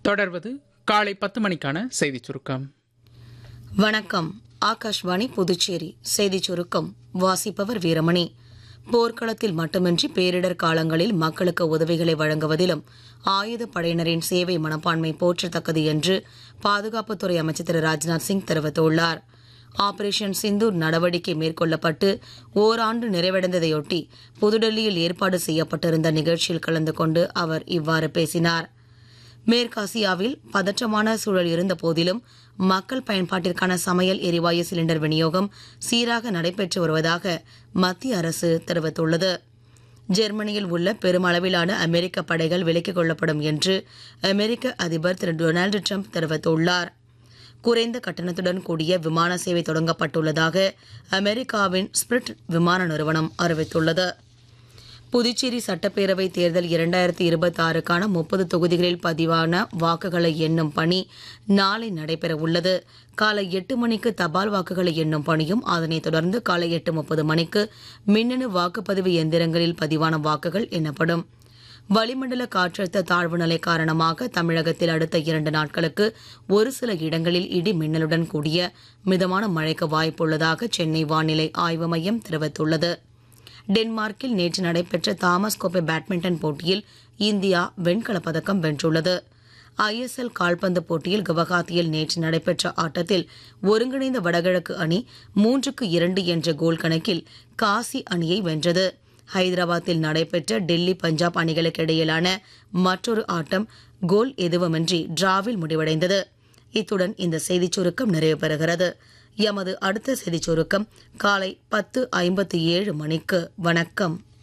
தொடர்வது காலை பத்து மணிக்கான செய்திச் சுருக்கம் வணக்கம் ஆகாஷ்வாணி புதுச்சேரி செய்திச் சுருக்கம் வாசிப்பவர் வீரமணி போர்க்களத்தில் மட்டுமின்றி பேரிடர் காலங்களில் மக்களுக்கு உதவிகளை வழங்குவதிலும் ஆயுத படையினரின் சேவை மனப்பான்மை போற்றத்தக்கது என்று பாதுகாப்புத்துறை அமைச்சர் திரு ராஜ்நாத் சிங் தெரிவித்துள்ளார் ஆபரேஷன் சிந்தூர் நடவடிக்கை மேற்கொள்ளப்பட்டு ஓராண்டு நிறைவடைந்ததையொட்டி புதுடெல்லியில் ஏற்பாடு செய்யப்பட்டிருந்த நிகழ்ச்சியில் கலந்து கொண்டு அவர் இவ்வாறு பேசினார் மேற்காசியாவில் பதற்றமான சூழல் இருந்த போதிலும் மக்கள் பயன்பாட்டிற்கான சமையல் எரிவாயு சிலிண்டர் விநியோகம் சீராக நடைபெற்று வருவதாக மத்திய அரசு தெரிவித்துள்ளது ஜெர்மனியில் உள்ள பெருமளவிலான அமெரிக்க படைகள் விலக்கிக் கொள்ளப்படும் என்று அமெரிக்க அதிபர் திரு டொனால்டு ட்ரம்ப் தெரிவித்துள்ளார் குறைந்த கட்டணத்துடன் கூடிய விமான சேவை தொடங்கப்பட்டுள்ளதாக அமெரிக்காவின் ஸ்பிரிட் விமான நிறுவனம் அறிவித்துள்ளது புதுச்சேரி சட்டப்பேரவை தேர்தல் இரண்டாயிரத்தி இருபத்தி ஆறுக்கான முப்பது தொகுதிகளில் பதிவான வாக்குகளை எண்ணும் பணி நாளை நடைபெற உள்ளது காலை எட்டு மணிக்கு தபால் வாக்குகளை எண்ணும் பணியும் அதனைத் தொடர்ந்து காலை எட்டு முப்பது மணிக்கு மின்னணு வாக்குப்பதிவு எந்திரங்களில் பதிவான வாக்குகள் எண்ணப்படும் வளிமண்டல காற்றழுத்த தாழ்வு நிலை காரணமாக தமிழகத்தில் அடுத்த இரண்டு நாட்களுக்கு ஒரு சில இடங்களில் இடி மின்னலுடன் கூடிய மிதமான மழைக்கு வாய்ப்புள்ளதாக சென்னை வானிலை ஆய்வு மையம் தெரிவித்துள்ளது டென்மார்க்கில் நேற்று நடைபெற்ற தாமஸ் கோப்பை பேட்மிண்டன் போட்டியில் இந்தியா வெண்கலப் பதக்கம் வென்றுள்ளது ஐஎஸ்எல் கால்பந்து போட்டியில் குவஹாத்தியில் நேற்று நடைபெற்ற ஆட்டத்தில் ஒருங்கிணைந்த வடகிழக்கு அணி மூன்றுக்கு இரண்டு என்ற கோல் கணக்கில் காசி அணியை வென்றது ஹைதராபாத்தில் நடைபெற்ற டெல்லி பஞ்சாப் அணிகளுக்கு இடையிலான மற்றொரு ஆட்டம் கோல் எதுவுமின்றி டிராவில் முடிவடைந்தது இத்துடன் இந்த செய்திச் சுருக்கம் நிறைவு பெறுகிறது எமது அடுத்த செய்திச் சுருக்கம் காலை பத்து ஐம்பத்தி ஏழு மணிக்கு வணக்கம்